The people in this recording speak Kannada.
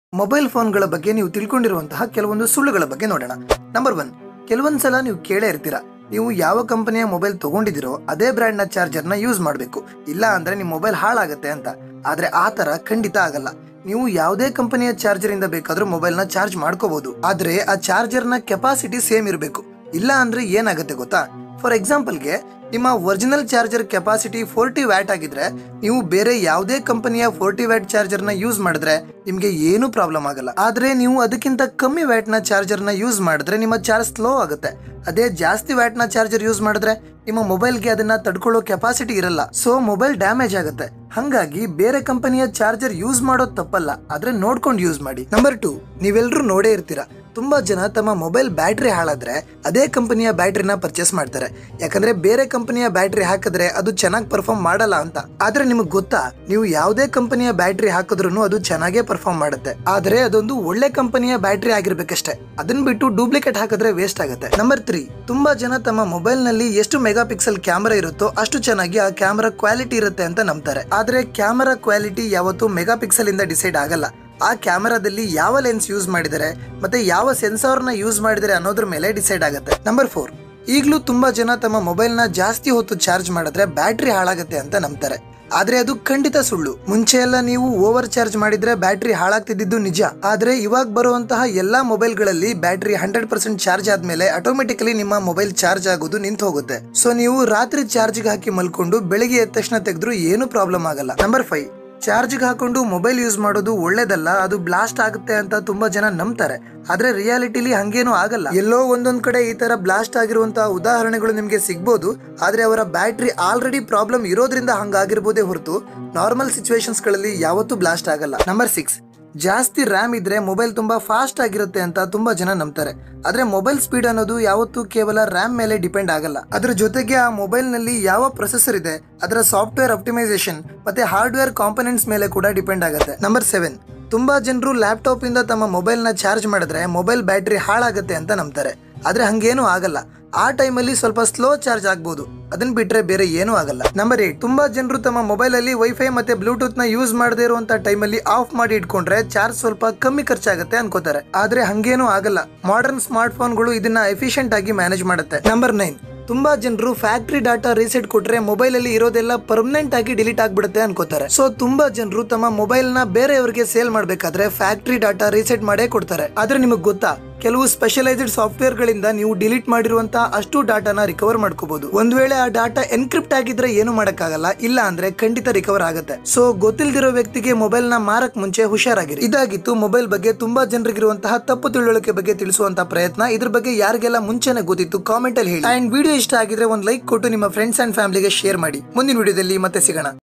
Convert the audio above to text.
ಮೊಬೈಲ್ ಫೋನ್ಗಳ ಬಗ್ಗೆ ನೀವು ತಿಳ್ಕೊಂಡಿರುವಂತಹ ಕೆಲವೊಂದು ಸುಳ್ಳುಗಳ ಬಗ್ಗೆ ನೋಡೋಣ ನಂಬರ್ ಒನ್ ಕೆಲವೊಂದ್ಸಲ ನೀವು ಕೇಳೇ ಇರ್ತೀರಾ ನೀವು ಯಾವ ಕಂಪನಿಯ ಮೊಬೈಲ್ ತಗೊಂಡಿದ್ದೀರೋ ಅದೇ ಬ್ರ್ಯಾಂಡ್ನ ಚಾರ್ಜರ್ನ ಯೂಸ್ ಮಾಡಬೇಕು ಇಲ್ಲ ಅಂದ್ರೆ ನಿಮ್ಮ ಮೊಬೈಲ್ ಹಾಳಾಗುತ್ತೆ ಅಂತ ಆದ್ರೆ ಆ ತರ ಖಂಡಿತ ಆಗಲ್ಲ ನೀವು ಯಾವುದೇ ಕಂಪನಿಯ ಚಾರ್ಜರ್ ಇಂದ ಬೇಕಾದ್ರೂ ಮೊಬೈಲ್ನ ಚಾರ್ಜ್ ಮಾಡ್ಕೋಬಹುದು ಆದ್ರೆ ಆ ಚಾರ್ಜರ್ನ ಕೆಪಾಸಿಟಿ ಸೇಮ್ ಇರಬೇಕು ಇಲ್ಲ ಅಂದ್ರೆ ಏನಾಗುತ್ತೆ ಗೊತ್ತಾ ಫಾರ್ ಎಕ್ಸಾಂಪಲ್ಗೆ ನಿಮ್ಮ original charger capacity forty watt ಆಗಿದ್ರೆ ನೀವು ಬೇರೆ ಯಾವುದೇ ಕಂಪನಿಯ ಫೋರ್ಟಿ ವ್ಯಾಟ್ ಚಾರ್ಜರ್ನ ಯೂಸ್ ಮಾಡಿದ್ರೆ ನಿಮಗೆ ಏನು ಪ್ರಾಬ್ಲಮ್ ಆಗಲ್ಲ ಆದ್ರೆ ನೀವು ಅದಕ್ಕಿಂತ ಕಮ್ಮಿ ವ್ಯಾಟ್ನ ಚಾರ್ಜರ್ನ ಯೂಸ್ ಮಾಡಿದ್ರೆ ನಿಮ್ಮ ಚಾರ್ಜ್ ಸ್ಲೋ ಆಗುತ್ತೆ ಅದೇ ಜಾಸ್ತಿ ವ್ಯಾಟ್ನ ಚಾರ್ಜರ್ ಯೂಸ್ ಮಾಡಿದ್ರೆ ನಿಮ್ಮ ಮೊಬೈಲ್ಗೆ ಅದನ್ನ ತಡ್ಕೊಳ್ಳೋ ಕೆಪಾಸಿಟಿ ಇರಲ್ಲ ಸೊ ಮೊಬೈಲ್ ಡ್ಯಾಮೇಜ್ ಆಗುತ್ತೆ ಹಂಗಾಗಿ ಬೇರೆ ಕಂಪನಿಯ ಚಾರ್ಜರ್ ಯೂಸ್ ಮಾಡೋದು ತಪ್ಪಲ್ಲ ಆದ್ರೆ ನೋಡ್ಕೊಂಡು ಯೂಸ್ ಮಾಡಿ ನಂಬರ್ ಟು ನೀವೆಲ್ಲರೂ ನೋಡೇ ಇರ್ತೀರಾ ತುಂಬಾ ಜನ ತಮ್ಮ ಮೊಬೈಲ್ ಬ್ಯಾಟ್ರಿ ಹಾಳಾದ್ರೆ ಅದೇ ಕಂಪನಿಯ ಬ್ಯಾಟ್ರಿನ ಪರ್ಚೇಸ್ ಮಾಡ್ತಾರೆ ಯಾಕಂದ್ರೆ ಬೇರೆ ಕಂಪನಿಯ ಬ್ಯಾಟ್ರಿ ಹಾಕಿದ್ರೆ ಅದು ಚೆನ್ನಾಗಿ ಪರ್ಫಾರ್ಮ್ ಮಾಡಲ್ಲ ಅಂತ ಆದ್ರೆ ನಿಮಗೆ ಗೊತ್ತಾ ನೀವು ಯಾವುದೇ ಕಂಪನಿಯ ಬ್ಯಾಟ್ರಿ ಹಾಕಿದ್ರು ಅದು ಚೆನ್ನಾಗೇ ಪರ್ಫಾರ್ಮ್ ಮಾಡುತ್ತೆ ಆದ್ರೆ ಅದೊಂದು ಒಳ್ಳೆ ಕಂಪನಿಯ ಬ್ಯಾಟ್ರಿ ಆಗಿರ್ಬೇಕಷ್ಟೇ ಅದನ್ನ ಬಿಟ್ಟು ಡೂಪ್ಲಿಕೇಟ್ ಹಾಕಿದ್ರೆ ವೇಸ್ಟ್ ಆಗುತ್ತೆ ನಂಬರ್ ತ್ರೀ ತುಂಬಾ ಜನ ತಮ್ಮ ಮೊಬೈಲ್ ನಲ್ಲಿ ಎಷ್ಟು ಮೆಗಾ ಪಿಕ್ಸೆಲ್ ಕ್ಯಾಮೆರಾ ಇರುತ್ತೋ ಅಷ್ಟು ಚೆನ್ನಾಗಿ ಆ ಕ್ಯಾಮೆರಾ ಕ್ವಾಲಿಟಿ ಇರುತ್ತೆ ಅಂತ ನಂಬ್ತಾರೆ ಆದ್ರೆ ಕ್ಯಾಮೆರಾ ಕ್ವಾಲಿಟಿ ಯಾವತ್ತೂ ಮೆಗಾ ಪಿಕ್ಸೆಲ್ ಇಂದ ಡಿಸೈಡ್ ಆಗಲ್ಲ ಆ ಕ್ಯಾಮೆರಾದಲ್ಲಿ ಯಾವ ಲೆನ್ಸ್ ಯೂಸ್ ಮಾಡಿದರೆ ಮತ್ತೆ ಯಾವ ಸೆನ್ಸಾರ್ನ ಯೂಸ್ ಮಾಡಿದರೆ ಅನ್ನೋದ್ರ ಮೇಲೆ ಡಿಸೈಡ್ ಆಗುತ್ತೆ ನಂಬರ್ ಫೋರ್ ಈಗಲೂ ತುಂಬಾ ಜನ ತಮ್ಮ ಮೊಬೈಲ್ನ ಜಾಸ್ತಿ ಹೊತ್ತು ಚಾರ್ಜ್ ಮಾಡಿದ್ರೆ ಬ್ಯಾಟ್ರಿ ಹಾಳಾಗುತ್ತೆ ಅಂತ ನಂಬ್ತಾರೆ ಆದ್ರೆ ಅದು ಖಂಡಿತ ಸುಳ್ಳು ಮುಂಚೆ ಎಲ್ಲ ನೀವು ಓವರ್ ಚಾರ್ಜ್ ಮಾಡಿದ್ರೆ ಬ್ಯಾಟ್ರಿ ಹಾಳಾಗ್ತಿದ್ದು ನಿಜ ಆದ್ರೆ ಇವಾಗ ಬರುವಂತಹ ಎಲ್ಲಾ ಮೊಬೈಲ್ಗಳಲ್ಲಿ ಬ್ಯಾಟ್ರಿ ಹಂಡ್ರೆಡ್ ಪರ್ಸೆಂಟ್ ಚಾರ್ಜ್ ಆದ್ಮೇಲೆ ಆಟೋಮೆಟಿಕಲಿ ನಿಮ್ಮ ಮೊಬೈಲ್ ಚಾರ್ಜ್ ಆಗೋದು ನಿಂತು ಹೋಗುತ್ತೆ ಸೊ ನೀವು ರಾತ್ರಿ ಚಾರ್ಜ್ಗೆ ಹಾಕಿ ಮಲ್ಕೊಂಡು ಬೆಳಿಗ್ಗೆ ಎದ್ದ ತಕ್ಷಣ ತೆಗೆದ್ರು ಏನು ಪ್ರಾಬ್ಲಮ್ ಆಗಲ್ಲ ನಂಬರ್ ಫೈವ್ ಚಾರ್ಜ್ಗೆ ಹಾಕೊಂಡು ಮೊಬೈಲ್ ಯೂಸ್ ಮಾಡೋದು ಒಳ್ಳೇದಲ್ಲ ಅದು ಬ್ಲಾಸ್ಟ್ ಆಗುತ್ತೆ ಅಂತ ತುಂಬಾ ಜನ ನಂಬ್ತಾರೆ ಆದ್ರೆ ರಿಯಾಲಿಟಿಲಿ ಹಂಗೇನು ಆಗಲ್ಲ ಎಲ್ಲೋ ಒಂದೊಂದ್ ಕಡೆ ಈ ತರ ಬ್ಲಾಸ್ಟ್ ಆಗಿರುವಂತಹ ಉದಾಹರಣೆಗಳು ನಿಮ್ಗೆ ಸಿಗ್ಬೋದು ಆದ್ರೆ ಅವರ ಬ್ಯಾಟ್ರಿ ಆಲ್ರೆಡಿ ಪ್ರಾಬ್ಲಮ್ ಇರೋದ್ರಿಂದ ಹಂಗಾಗಿರ್ಬೋದೇ ಹೊರತು ನಾರ್ಮಲ್ ಸಿಚುವೇಶನ್ಸ್ ಗಳಲ್ಲಿ ಯಾವತ್ತೂ ಬ್ಲಾಸ್ಟ್ ಆಗಲ್ಲ ನಂಬರ್ ಸಿಕ್ಸ್ ಜಾಸ್ತಿ ರ್ಯಾಮ್ ಇದ್ರೆ ಮೊಬೈಲ್ ತುಂಬಾ ಫಾಸ್ಟ್ ಆಗಿರುತ್ತೆ ಅಂತ ತುಂಬಾ ಜನ ನಂಬ್ತಾರೆ ಆದ್ರೆ ಮೊಬೈಲ್ ಸ್ಪೀಡ್ ಅನ್ನೋದು ಯಾವತ್ತೂ ಕೇವಲ ರ್ಯಾಮ್ ಮೇಲೆ ಡಿಪೆಂಡ್ ಆಗಲ್ಲ ಅದ್ರ ಜೊತೆಗೆ ಆ ಮೊಬೈಲ್ ನಲ್ಲಿ ಯಾವ ಪ್ರೊಸೆಸರ್ ಇದೆ ಅದರ ಸಾಫ್ಟ್ವೇರ್ ಆಪ್ಟಿಮೈಸೇಷನ್ ಮತ್ತೆ ಹಾರ್ಡ್ವೇರ್ ಕಾಂಪೊನೆಂಟ್ಸ್ ಮೇಲೆ ಕೂಡ ಡಿಪೆಂಡ್ ಆಗುತ್ತೆ ನಂಬರ್ ಸೆವೆನ್ ತುಂಬಾ ಜನರು ಲ್ಯಾಪ್ಟಾಪ್ ಇಂದ ತಮ್ಮ ಮೊಬೈಲ್ ನ ಚಾರ್ಜ್ ಮಾಡಿದ್ರೆ ಮೊಬೈಲ್ ಬ್ಯಾಟ್ರಿ ಹಾಳಾಗುತ್ತೆ ಅಂತ ನಂಬ್ತಾರೆ ಆದ್ರೆ ಹಂಗೇನು ಆಗಲ್ಲ ಆ ಟೈಮಲ್ಲಿ ಸ್ವಲ್ಪ ಸ್ಲೋ ಚಾರ್ಜ್ ಆಗ್ಬೋದು ಅದನ್ನ ಬಿಟ್ರೆ ಬೇರೆ ಏನೂ ಆಗಲ್ಲ ನಂಬರ್ ಏಟ್ ತುಂಬಾ ಜನರು ತಮ್ಮ ಮೊಬೈಲ್ ಅಲ್ಲಿ ವೈಫೈ ಮತ್ತೆ ಬ್ಲೂಟೂತ್ ನ ಯೂಸ್ ಮಾಡದೇ ಇರುವಂತ ಟೈಮಲ್ಲಿ ಆಫ್ ಮಾಡಿ ಇಟ್ಕೊಂಡ್ರೆ ಚಾರ್ಜ್ ಸ್ವಲ್ಪ ಕಮ್ಮಿ ಖರ್ಚಾಗುತ್ತೆ ಅನ್ಕೋತಾರೆ ಆದ್ರೆ ಹಂಗೇನು ಆಗಲ್ಲ ಮಾಡರ್ನ್ ಸ್ಮಾರ್ಟ್ ಫೋನ್ಗಳು ಇದನ್ನ ಎಫಿಷಿಯಂಟ್ ಆಗಿ ಮ್ಯಾನೇಜ್ ಮಾಡುತ್ತೆ ನಂಬರ್ ನೈನ್ ತುಂಬಾ ಜನರು ಫ್ಯಾಕ್ಟ್ರಿ ಡಾಟಾ ರೀಸೆಟ್ ಕೊಟ್ರೆ ಮೊಬೈಲ್ ಅಲ್ಲಿ ಇರೋದೆಲ್ಲ ಪರ್ಮನೆಂಟ್ ಆಗಿ ಡಿಲೀಟ್ ಆಗ್ಬಿಡುತ್ತೆ ಅನ್ಕೋತಾರೆ ಸೊ ತುಂಬಾ ಜನರು ತಮ್ಮ ಮೊಬೈಲ್ ನ ಬೇರೆಯವರಿಗೆ ಸೇಲ್ ಮಾಡ್ಬೇಕಾದ್ರೆ ಫ್ಯಾಕ್ಟ್ರಿ ಡಾಟಾ ರೀಸೆಟ್ ಮಾಡೇ ಕೊಡ್ತಾರೆ ಆದ್ರೆ ನಿಮಗೆ ಗೊತ್ತಾ ಕೆಲವು ಸ್ಪೆಷಲೈಸ್ಡ್ ಸಾಫ್ಟ್ವೇರ್ ಗಳಿಂದ ನೀವು ಡಿಲೀಟ್ ಮಾಡಿರುವಂತಹ ಅಷ್ಟು ಡಾಟಾನ ರಿಕವರ್ ಮಾಡ್ಕೋಬಹುದು ಒಂದ್ ವೇಳೆ ಆ ಡಾಟಾ ಎನ್ಕ್ರಿಪ್ಟ್ ಆಗಿದ್ರೆ ಏನು ಮಾಡಕ್ಕಾಗಲ್ಲ ಇಲ್ಲ ಅಂದ್ರೆ ಖಂಡಿತ ರಿಕವರ್ ಆಗುತ್ತೆ ಸೊ ಗೊತ್ತಿಲ್ದಿರೋ ವ್ಯಕ್ತಿಗೆ ಮೊಬೈಲ್ ನ ಮಾರಕ್ ಮುಂಚೆ ಹುಷಾರಾಗಿರಿ ಇದಾಗಿತ್ತು ಮೊಬೈಲ್ ಬಗ್ಗೆ ತುಂಬಾ ಜನರಿಗಿರುವಂತಹ ತಪ್ಪು ತಿಳುವಳಿಕೆ ಬಗ್ಗೆ ತಿಳಿಸುವಂತಹ ಪ್ರಯತ್ನ ಇದ್ರ ಬಗ್ಗೆ ಯಾರಿಗೆಲ್ಲ ಮುಂಚೆನೆ ಗೊತ್ತಿತ್ತು ಕಾಮೆಂಟ್ ಅಲ್ಲಿ ಹೇಳಿ ಅಂಡ್ ವಿಡಿಯೋ ಇಷ್ಟ ಆಗಿದ್ರೆ ಒಂದ್ ಲೈಕ್ ಕೊಟ್ಟು ನಿಮ್ಮ ಫ್ರೆಂಡ್ಸ್ ಅಂಡ್ ಫ್ಯಾಮಿಲಿಗೆ ಶೇರ್ ಮಾಡಿ ಮುಂದಿನ ವಿಡಿಯೋದಲ್ಲಿ ಮತ್ತೆ ಸಿಗೋಣ